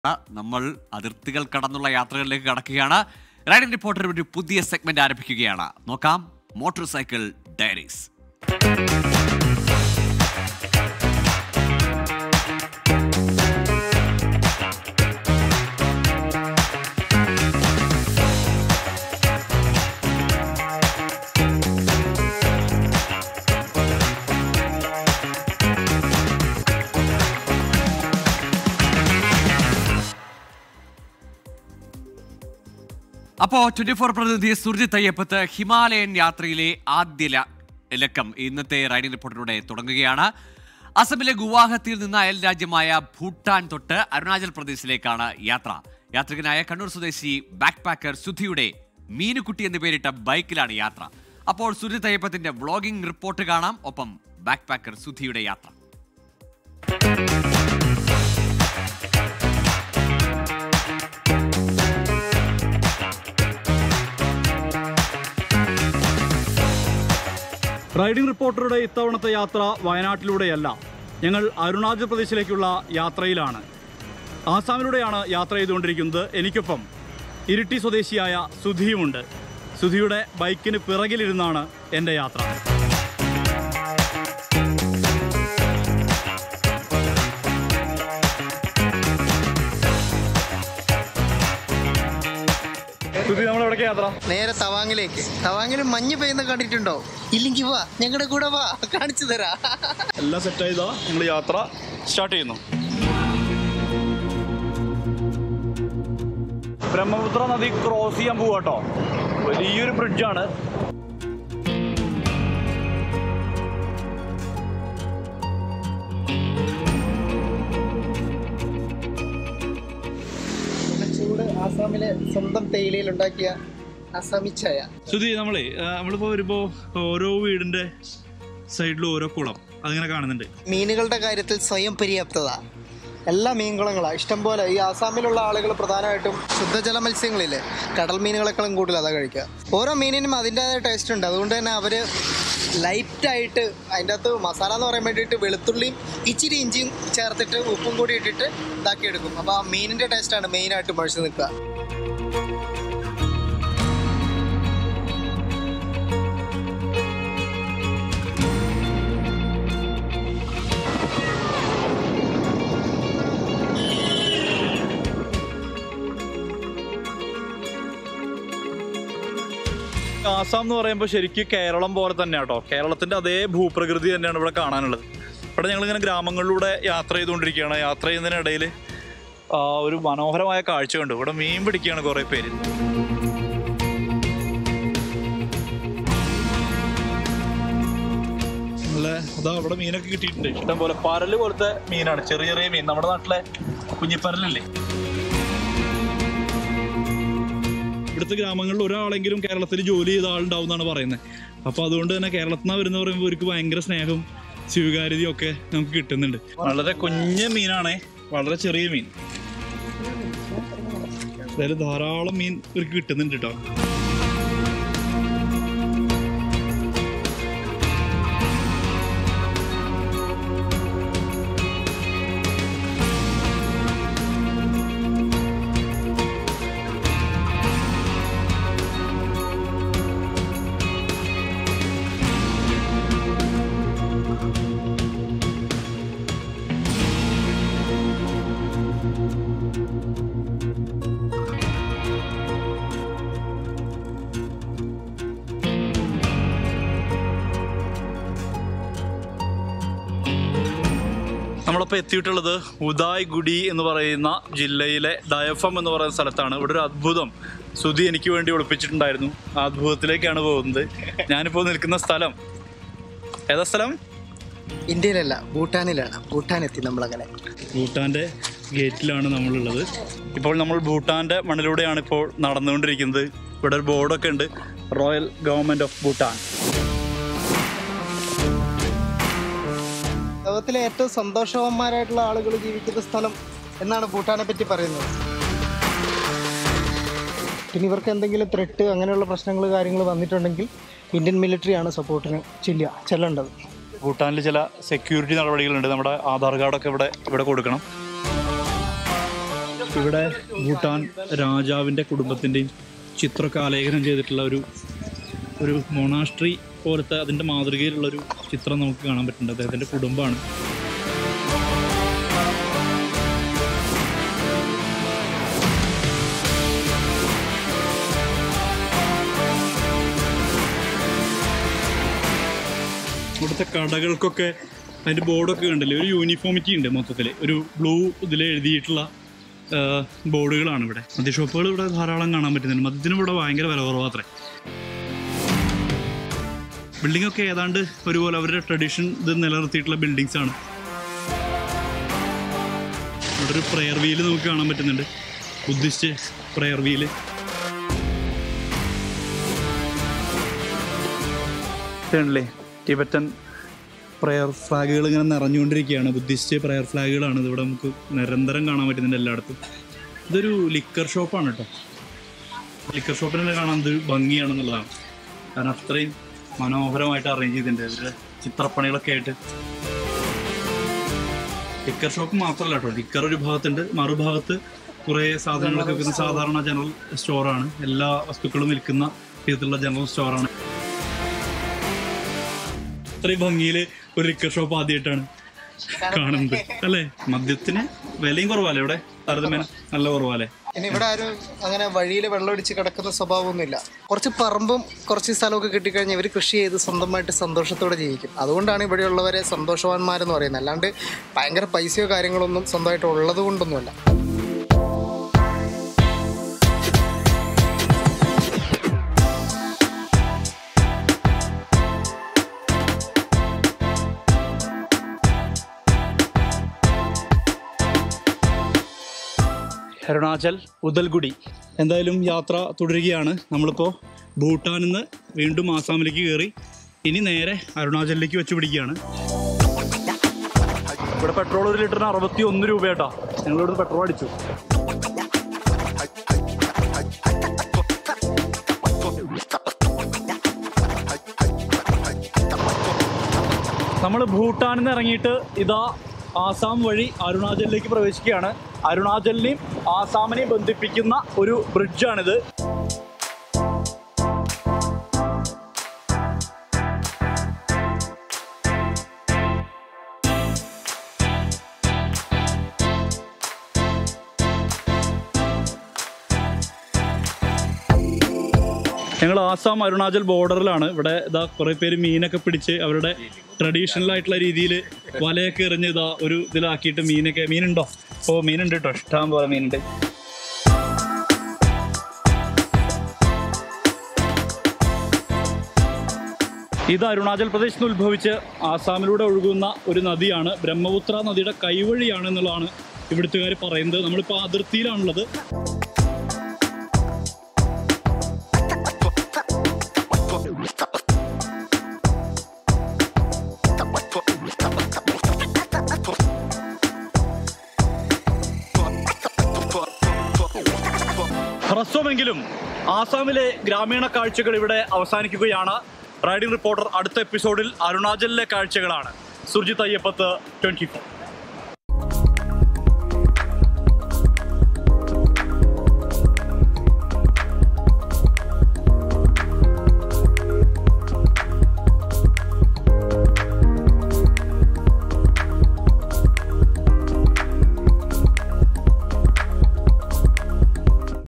ആ, നമ്മൾ അതിർത്തികൾ കടന്നുള്ള യാത്രകളിലേക്ക് കടക്കുകയാണ് റൈഡിംഗ് റിപ്പോർട്ടർ ഒരു പുതിയ സെഗ്മെന്റ് ആരംഭിക്കുകയാണ് നോക്കാം മോട്ടോർ സൈക്കിൾ ഡയറീസ് അപ്പോ ട്വന്റി ഫോർ പ്രതിനിധി സുർജിത് അയ്യപ്പത്ത് ഹിമാലയൻ യാത്രയിലെ ആദ്യ ല- ലക്കം ഇന്നത്തെ റൈഡിംഗ് റിപ്പോർട്ടിലൂടെ തുടങ്ങുകയാണ് അസമിലെ ഗുവാഹത്തിയിൽ നിന്ന് അയൽ രാജ്യമായ ഭൂട്ടാൻ തൊട്ട് അരുണാചൽ പ്രദേശിലേക്കാണ് യാത്ര യാത്രികനായ കണ്ണൂർ സ്വദേശി ബാക്ക് പാക്കർ സുധിയുടെ മീനുകുട്ടി എന്ന് പേരിട്ട ബൈക്കിലാണ് യാത്ര അപ്പോൾ സുജിത് അയ്യപ്പത്തിന്റെ വ്ളോഗിംഗ് റിപ്പോർട്ട് കാണാം ഒപ്പം ബാക്ക് പാക്കർ സുധിയുടെ യാത്ര റൈഡിംഗ് റിപ്പോർട്ടറുടെ ഇത്തവണത്തെ യാത്ര വയനാട്ടിലൂടെയല്ല ഞങ്ങൾ അരുണാചൽ പ്രദേശിലേക്കുള്ള യാത്രയിലാണ് ആസാമിലൂടെയാണ് യാത്ര ചെയ്തുകൊണ്ടിരിക്കുന്നത് എനിക്കൊപ്പം ഇരിട്ടി സ്വദേശിയായ സുധിയുമുണ്ട് സുധിയുടെ ബൈക്കിന് പിറകിലിരുന്നാണ് എൻ്റെ യാത്ര സുധി നമ്മൾ എവിടേക്ക് യാത്ര നേരെ തവാങ്ങിലേക്ക് തവാങ്ങിൽ മഞ്ഞ് പെയ്യുന്ന കണ്ടിട്ടുണ്ടോ ഇല്ലെങ്കിൽ വാ ഞങ്ങളുടെ കൂടെ വാ കാണിച്ചു തരാ എല്ലാം സെറ്റ് ചെയ്താ ഞങ്ങൾ യാത്ര സ്റ്റാർട്ട് ചെയ്യുന്നു ബ്രഹ്മപുത്ര നദി ക്രോസ് ചെയ്യാൻ പോവാട്ടോ വലിയൊരു ബ്രിഡ്ജാണ് ചൂട് ആസാമിലെ സ്വന്തം തേയിലയിൽ ഉണ്ടാക്കിയ അസാമി ചായ സുധി നമ്മളെ നമ്മളിപ്പോ വരുമ്പോ ഓരോ വീടിന്റെ സൈഡിലും ഓരോ കുളം അതിങ്ങനെ കാണുന്നുണ്ട് മീനുകളുടെ കാര്യത്തിൽ സ്വയം പര്യാപ്തത എല്ലാ മീൻകുളങ്ങളാണ് ഇഷ്ടംപോലെ ഈ ആസാമിലുള്ള ആളുകൾ പ്രധാനമായിട്ടും ശുദ്ധജല മത്സ്യങ്ങളില്ലേ കടൽ മീനുകളെക്കാളും കൂടുതൽ അതാ കഴിക്കുക ഓരോ മീനിനും അതിൻ്റെതായ ടേസ്റ്റ് ഉണ്ട് അതുകൊണ്ട് തന്നെ അവർ ലൈറ്റായിട്ട് അതിൻ്റെ അകത്ത് മസാല എന്ന് പറയാൻ വേണ്ടിയിട്ട് വെളുത്തുള്ളിയും ഇച്ചിരി ഇഞ്ചിയും ചേർത്തിട്ട് ഉപ്പും കൂടി ഇട്ടിട്ട് ഇതാക്കിയെടുക്കും അപ്പോൾ ആ മീനിൻ്റെ ടേസ്റ്റാണ് മെയിനായിട്ട് മഴിച്ച് നിൽക്കുക ആസാം എന്ന് പറയുമ്പോൾ ശരിക്കും കേരളം പോലെ തന്നെ കേട്ടോ കേരളത്തിന്റെ അതേ ഭൂപ്രകൃതി തന്നെയാണ് ഇവിടെ കാണാനുള്ളത് ഇവിടെ ഞങ്ങൾ ഇങ്ങനെ ഗ്രാമങ്ങളിലൂടെ യാത്ര ചെയ്തുകൊണ്ടിരിക്കുകയാണ് യാത്ര ചെയ്യുന്നതിനിടയിൽ ഒരു മനോഹരമായ കാഴ്ച കണ്ടു ഇവിടെ മീൻ പിടിക്കുകയാണ് കുറേ പേര് നല്ല അതാ ഇവിടെ മീനൊക്കെ കിട്ടിയിട്ടുണ്ട് ഇഷ്ടം പോലെ പരല് പോലത്തെ മീനാണ് ചെറിയ ചെറിയ മീൻ നമ്മുടെ നാട്ടിലെ കുഞ്ഞിപ്പരലല്ലേ ഇവിടുത്തെ ഗ്രാമങ്ങളിൽ ഒരാളെങ്കിലും കേരളത്തിൽ ജോലി ചെയ്ത ആളുണ്ടാവും എന്നാണ് പറയുന്നത് അപ്പോൾ അതുകൊണ്ട് തന്നെ കേരളത്തിൽ നിന്ന് വരുന്ന പറയുമ്പോൾ ഇവർക്ക് ഭയങ്കര സ്നേഹവും സ്വീകാര്യതയും ഒക്കെ നമുക്ക് കിട്ടുന്നുണ്ട് വളരെ കുഞ്ഞ മീനാണേ വളരെ ചെറിയ മീൻ അതായത് ധാരാളം മീൻ ഇവർക്ക് കിട്ടുന്നുണ്ട് കേട്ടോ നമ്മളിപ്പോൾ എത്തിയിട്ടുള്ളത് ഉദായ് ഗുഡി എന്ന് പറയുന്ന ജില്ലയിലെ ഡയഫം എന്ന് പറയുന്ന സ്ഥലത്താണ് ഇവിടെ ഒരു അത്ഭുതം സുധി എനിക്ക് വേണ്ടി ഒളിപ്പിച്ചിട്ടുണ്ടായിരുന്നു ആ അത്ഭുതത്തിലേക്കാണ് പോകുന്നത് ഞാനിപ്പോൾ നിൽക്കുന്ന സ്ഥലം ഏതാ സ്ഥലം ഇന്ത്യയിലല്ല ഭൂട്ടാനിലാണ് ഭൂട്ടാൻ എത്തി നമ്മളങ്ങനെ ഭൂട്ടാൻ്റെ ഗേറ്റിലാണ് നമ്മളുള്ളത് ഇപ്പോൾ നമ്മൾ ഭൂട്ടാൻ്റെ മണ്ണിലൂടെയാണ് ഇപ്പോൾ നടന്നുകൊണ്ടിരിക്കുന്നത് ഇവിടെ ഒരു ബോർഡൊക്കെ ഉണ്ട് റോയൽ ഗവൺമെൻറ് ഓഫ് ഭൂട്ടാൻ ലോകത്തിലെ ഏറ്റവും സന്തോഷവാന്മാരായിട്ടുള്ള ആളുകൾ ജീവിക്കുന്ന സ്ഥലം എന്നാണ് ഭൂട്ടാനെ പറ്റി പറയുന്നത് പിന്നെ ഇവർക്ക് എന്തെങ്കിലും ത്രെട്ട് അങ്ങനെയുള്ള പ്രശ്നങ്ങൾ കാര്യങ്ങൾ വന്നിട്ടുണ്ടെങ്കിൽ ഇന്ത്യൻ മിലിറ്ററിയാണ് സപ്പോർട്ടിന് ചെല്ലുക ചെല്ലേണ്ടത് ഭൂട്ടാനിൽ ചില സെക്യൂരിറ്റി നടപടികളുണ്ട് നമ്മുടെ ആധാർ കാർഡൊക്കെ ഇവിടെ ഇവിടെ കൊടുക്കണം ഇവിടെ ഭൂട്ടാൻ രാജാവിൻ്റെ കുടുംബത്തിൻ്റെയും ചിത്രമൊക്കെ ആലേഖനം ചെയ്തിട്ടുള്ള ഒരു ഒരു മൊണാസ്ട്രി പോലത്തെ അതിൻ്റെ മാതൃകയിലുള്ളൊരു ചിത്രം നമുക്ക് കാണാൻ പറ്റുന്നുണ്ട് അദ്ദേഹത്തിൻ്റെ കുടുംബമാണ് ഇവിടുത്തെ കടകൾക്കൊക്കെ അതിൻ്റെ ബോർഡൊക്കെ കണ്ടില്ലേ ഒരു യൂണിഫോമിറ്റി ഉണ്ട് മൊത്തത്തിൽ ഒരു ബ്ലൂ ഇതിൽ എഴുതിയിട്ടുള്ള ആ, ബോർഡുകളാണ് ഇവിടെ മദ്യ ഷോപ്പുകൾ ഇവിടെ ധാരാളം കാണാൻ പറ്റുന്നുണ്ട് മദ്യത്തിനും ഇവിടെ ഭയങ്കര വില കുറവാത്രേ ബിൽഡിംഗ് ഒക്കെ ഏതാണ്ട് ഒരുപോലെ അവരുടെ ട്രഡീഷൻ ഇത് നിലനിർത്തിയിട്ടുള്ള ബിൽഡിങ്സ് ആണ് ഇവിടെ ഒരു പ്രെയർ വീല് നമുക്ക് കാണാൻ പറ്റുന്നുണ്ട് ബുദ്ധിസ്റ്റ് പ്രെയർ വീല് ല്ലേ ടിബറ്റൻ പ്രെയർ ഫ്ലാഗുകൾ ഇങ്ങനെ നിറഞ്ഞുകൊണ്ടിരിക്കുകയാണ് ബുദ്ധിസ്റ്റ് പ്രെയർ ഫ്ലാഗുകളാണ് ഇതിവിടെ നമുക്ക് നിരന്തരം കാണാൻ പറ്റുന്നുണ്ട് എല്ലായിടത്തും ഇതൊരു ലിക്കർ ഷോപ്പാണ് കേട്ടോ ലിക്കർ ഷോപ്പിൽ തന്നെ കാണാൻ ഇത് ഭംഗിയാണെന്നുള്ളതാണ് കാരണം അത്രയും മനോഹരമായിട്ട് അറേഞ്ച് ചെയ്തിട്ടുണ്ട് ഇവരുടെ ചിത്രപ്പണികളൊക്കെ ആയിട്ട് ലിക്കർ ഷോപ്പ് മാത്രമല്ല കേട്ടോ ലിക്കർ ഒരു ഭാഗത്തുണ്ട് മറുഭാഗത്ത് കുറേ സാധനങ്ങളൊക്കെ വിൽക്കുന്ന സാധാരണ ജനറൽ സ്റ്റോറാണ് എല്ലാ വസ്തുക്കളും വിൽക്കുന്ന വിധത്തിലുള്ള ജനറൽ സ്റ്റോറാണ് ഇത്രയും ഭംഗിയിൽ ഒരു ലിക്കർ ഷോപ്പ് ആദ്യമായിട്ടാണ് കാണുന്നത് അല്ലേ മദ്യത്തിന് വിലയും കുറവല്ലേ ഇവിടെ താരതമ്യേന നല്ല കുറവല്ലേ ഇനി ഇവിടെ ആരും അങ്ങനെ വഴിയിൽ വെള്ളമടിച്ച് കിടക്കുന്ന സ്വഭാവമൊന്നുമില്ല കുറച്ച് പറമ്പും കുറച്ച് സ്ഥലമൊക്കെ കിട്ടിക്കഴിഞ്ഞാൽ ഇവർ കൃഷി ചെയ്ത് സ്വന്തമായിട്ട് സന്തോഷത്തോടെ ജീവിക്കും അതുകൊണ്ടാണ് ഇവിടെയുള്ളവരെ സന്തോഷവാന്മാരെന്ന് പറയുന്നത് അല്ലാണ്ട് ഭയങ്കര പൈസയോ കാര്യങ്ങളൊന്നും സ്വന്തമായിട്ട് ഉള്ളത് കൊണ്ടൊന്നുമല്ല അരുണാചൽ ഉദൽഗുഡി എന്തായാലും യാത്ര തുടരുകയാണ് നമ്മളിപ്പോൾ ഭൂട്ടാനിൽ നിന്ന് വീണ്ടും ആസാമിലേക്ക് കയറി ഇനി നേരെ അരുണാചലിലേക്ക് വെച്ച് പിടിക്കുകയാണ് ഇവിടെ പെട്രോൾ ഒരു ലിറ്ററിന് അറുപത്തി ഒന്ന് രൂപ കേട്ടോ ഞങ്ങൾ ഇവിടുന്ന് പെട്രോൾ അടിച്ചു നമ്മൾ ഭൂട്ടാനിൽ നിന്ന് ഇറങ്ങിയിട്ട് ഇതാ ആസാം വഴി അരുണാചലിലേക്ക് പ്രവേശിക്കുകയാണ് അരുണാചലിനെയും ആസാമിനെയും ബന്ധിപ്പിക്കുന്ന ഒരു ബ്രിഡ്ജാണിത് ഞങ്ങൾ ആസാം അരുണാചൽ ബോർഡറിലാണ് ഇവിടെ ഇതാ കുറേ പേര് മീനൊക്കെ പിടിച്ച് അവരുടെ ട്രഡീഷണൽ ആയിട്ടുള്ള രീതിയിൽ വലയൊക്കെ എറിഞ്ഞ് ഇതാ ഒരു ഇതിലാക്കിയിട്ട് മീനൊക്കെ മീനുണ്ടോ ഓ മീനുണ്ട് കേട്ടോ ഇഷ്ടം പോലെ മീനുണ്ട് ഇത് അരുണാചൽ പ്രദേശിൽ നിന്ന് ഉത്ഭവിച്ച് ആസാമിലൂടെ ഒഴുകുന്ന ഒരു നദിയാണ് ബ്രഹ്മപുത്ര നദിയുടെ കൈവഴിയാണ് എന്നുള്ളതാണ് ഇവിടുത്തുകാർ പറയുന്നത് നമ്മളിപ്പോൾ അതിർത്തിയിലാണുള്ളത് ഹ്രസ്വമെങ്കിലും ആസാമിലെ ഗ്രാമീണ കാഴ്ചകൾ ഇവിടെ അവസാനിക്കുകയാണ് റൈഡിംഗ് റിപ്പോർട്ടർ അടുത്ത എപ്പിസോഡിൽ അരുണാചലിലെ കാഴ്ചകളാണ് സുർജിത് അയ്യപ്പത്ത് ട്വന്റി ഫോർ